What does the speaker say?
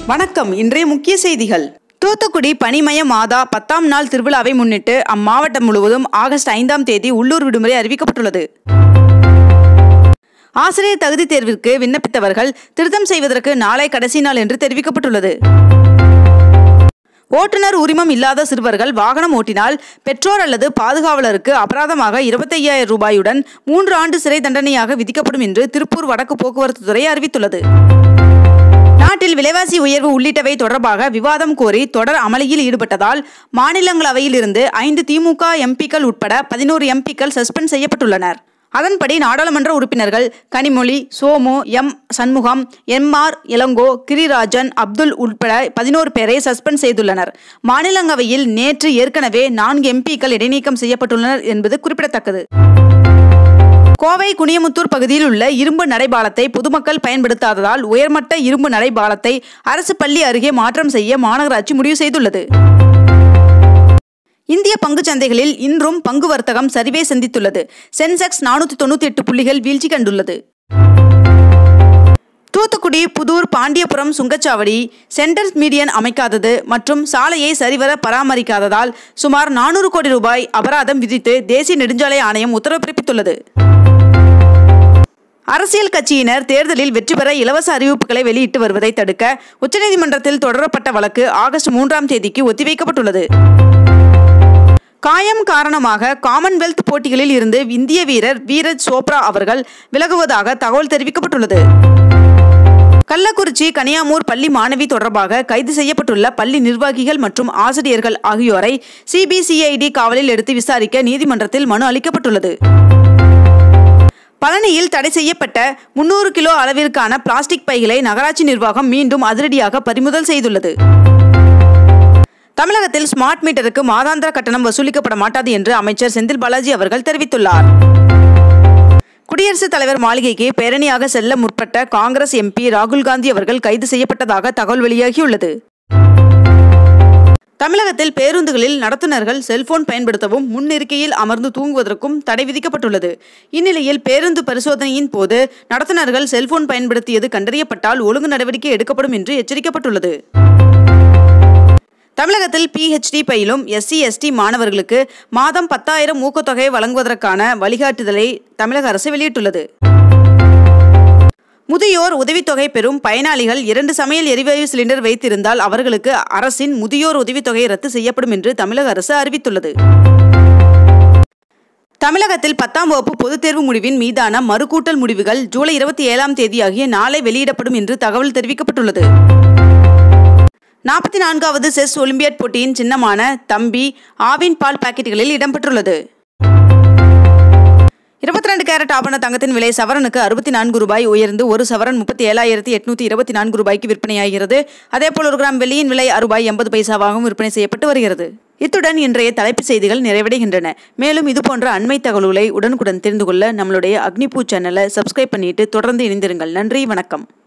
வணக்கம் இன்றைய முக்கிய செய்திகள் தூத்துக்குடி பனிமய மாதா பத்தாம் நாள் திருவிழாவை முன்னிட்டு அம்மாவட்டம் முழுவதும் ஆகஸ்ட் ஐந்தாம் தேதி உள்ளூர் விடுமுறை அறிவிக்கப்பட்டுள்ளது ஆசிரியர் தகுதி தேர்விற்கு விண்ணப்பித்தவர்கள் திருத்தம் செய்வதற்கு நாளை கடைசி நாள் என்று தெரிவிக்கப்பட்டுள்ளது ஓட்டுநர் உரிமம் இல்லாத சிறுவர்கள் வாகனம் ஓட்டினால் பெற்றோர் அல்லது பாதுகாவலருக்கு அபராதமாக இருபத்தையாயிரம் ரூபாயுடன் மூன்று ஆண்டு சிறை தண்டனையாக விதிக்கப்படும் என்று திருப்பூர் வடக்கு போக்குவரத்து துறை அறிவித்துள்ளது நாட்டில் விலைவாசி உயர்வு உள்ளிட்டவை தொடர்பாக விவாதம் கோரி தொடர் அமளியில் ஈடுபட்டதால் மாநிலங்களவையில் இருந்து ஐந்து திமுக எம்பிக்கள் உட்பட பதினோரு எம்பிக்கள் சஸ்பெண்ட் செய்யப்பட்டுள்ளனர் அதன்படி நாடாளுமன்ற உறுப்பினர்கள் Kanimozhi Somu M Shanmugam M R Elango Girirajan Abdul உட்பட பதினோரு பேரை சஸ்பெண்ட் செய்துள்ளனர் மாநிலங்களவையில் நேற்று ஏற்கனவே நான்கு எம்பிக்கள் இடைநீக்கம் செய்யப்பட்டுள்ளனர் என்பது குறிப்பிடத்தக்கது கோவை குனியமுத்தூர் பகுதியில் உள்ள இரும்பு நடைபாலத்தை பொதுமக்கள் பயன்படுத்தாததால் உயர்மட்ட இரும்பு நடைபாலத்தை அரசு பள்ளி அருகே மாற்றம் செய்ய மாநகராட்சி முடிவு செய்துள்ளது இந்திய பங்குச் சந்தைகளில் இன்றும் பங்கு வர்த்தகம் சரிவே சந்தித்துள்ளது சென்செக்ஸ் நானூற்றி தொண்ணூற்றி எட்டு புள்ளிகள் வீழ்ச்சி கண்டுள்ளது தூத்துக்குடி புதூர் பாண்டியபுரம் சுங்கச்சாவடி சென்டர் மீடியன் அமைக்காதது மற்றும் சாலையை சரிவர பராமரிக்காததால் சுமார் நானூறு கோடி ரூபாய் அபராதம் விதித்து தேசிய நெடுஞ்சாலை ஆணையம் உத்தரவு பிறப்பித்துள்ளது அரசியல் கட்சியினர் தேர்தலில் வெற்றி பெற இலவச அறிவிப்புகளை வெளியிட்டு வருவதை தடுக்க உச்சநீதிமன்றத்தில் தொடரப்பட்ட வழக்கு ஆகஸ்ட் மூன்றாம் தேதிக்கு ஒத்திவைக்கப்பட்டுள்ளது காயம் காரணமாக காமன்வெல்த் போட்டிகளில் இருந்து இந்திய வீரர் வீரஜ் சோப்ரா அவர்கள் விலகுவதாக தகவல் தெரிவிக்கப்பட்டுள்ளது கள்ளக்குறிச்சி கனியாமூர் பள்ளி மாணவி தொடர்பாக கைது செய்யப்பட்டுள்ள பள்ளி நிர்வாகிகள் மற்றும் ஆசிரியர்கள் ஆகியோரை சிபிசிஐடி காவலில் எடுத்து விசாரிக்க நீதிமன்றத்தில் மனு அளிக்கப்பட்டுள்ளது பழனியில் தடை செய்யப்பட்ட முன்னூறு கிலோ அளவிற்கான பிளாஸ்டிக் பைகளை நகராட்சி நிர்வாகம் மீண்டும் அதிரடியாக பறிமுதல் செய்துள்ளது தமிழகத்தில் ஸ்மார்ட் மீட்டருக்கு மாதாந்திர கட்டணம் வசூலிக்கப்பட மாட்டாது என்று அமைச்சர் செந்தில் பாலாஜி அவர்கள் தெரிவித்துள்ளார் குடியரசுத் தலைவர் மாளிகைக்கு பேரணியாக செல்ல முற்பட்ட காங்கிரஸ் எம்பி ராகுல் காந்தி அவர்கள் கைது செய்யப்பட்டதாக தகவல் வெளியாகியுள்ளது தமிழகத்தில் பேருந்துகளில் நடத்துனர்கள் செல்போன் பயன்படுத்தவும் முன்னிருக்கையில் அமர்ந்து தூங்குவதற்கும் தடை விதிக்கப்பட்டுள்ளது இந்நிலையில் பேருந்து பரிசோதனையின் போது நடத்துனர்கள் செல்போன் பயன்படுத்தியது கண்டறியப்பட்டால் ஒழுங்கு நடவடிக்கை எடுக்கப்படும் என்று எச்சரிக்கப்பட்டுள்ளது தமிழகத்தில் பிஹெச்டி பயிலும் எஸ்சி எஸ்டி மாணவர்களுக்கு மாதம் பத்தாயிரம் ஊக்கத்தொகை வழங்குவதற்கான வழிகாட்டுதலை தமிழக அரசு வெளியிட்டுள்ளது முதியோர் உதவித்தொகை பெறும் பயனாளிகள் இரண்டு சமையல் எரிவாயு சிலிண்டர் வைத்திருந்தால் அவர்களுக்கு அரசின் முதியோர் உதவித்தொகை ரத்து செய்யப்படும் என்று தமிழக அரசு அறிவித்துள்ளது தமிழகத்தில் பத்தாம் வகுப்பு பொதுத் தேர்வு முடிவின் மீதான மறுகூட்டல் முடிவுகள் ஜூலை இருபத்தி ஏழாம் தேதி ஆகிய நாளை வெளியிடப்படும் என்று தகவல் தெரிவிக்கப்பட்டுள்ளது நாற்பத்தி நான்காவது செஸ் ஒலிம்பியாட் போட்டியின் சின்னமான தம்பி ஆவின் பால் பாக்கெட்டுகளில் இடம்பெற்றுள்ளது இருபத்தி ரெண்டு கேரட் ஆபண தங்கத்தின் விலை சவரனுக்கு அறுபத்தி நான்கு ரூபாய் உயர்ந்து ஒரு சவரன் முப்பத்தி ஏழாயிரத்தி எட்நூத்தி இருபத்தி நான்கு ரூபாய்க்கு விற்பனையாகிறது அதேபோல் ஒரு கிராம் வெள்ளியின் விலை ரூபாய் எண்பது பைசாவாகவும் விற்பனை செய்யப்பட்டு வருகிறது இத்துடன் இன்றைய தலைப்புச் செய்திகள் நிறைவடைகின்றன மேலும் இதுபோன்ற அண்மை தகவல்களை உடனுக்குடன் தெரிந்து கொள்ள நம்மளுடைய அக்னிபூ சேனலை சப்ஸ்கிரைப் பண்ணிட்டு தொடர்ந்து இணைந்திருங்கள் நன்றி வணக்கம்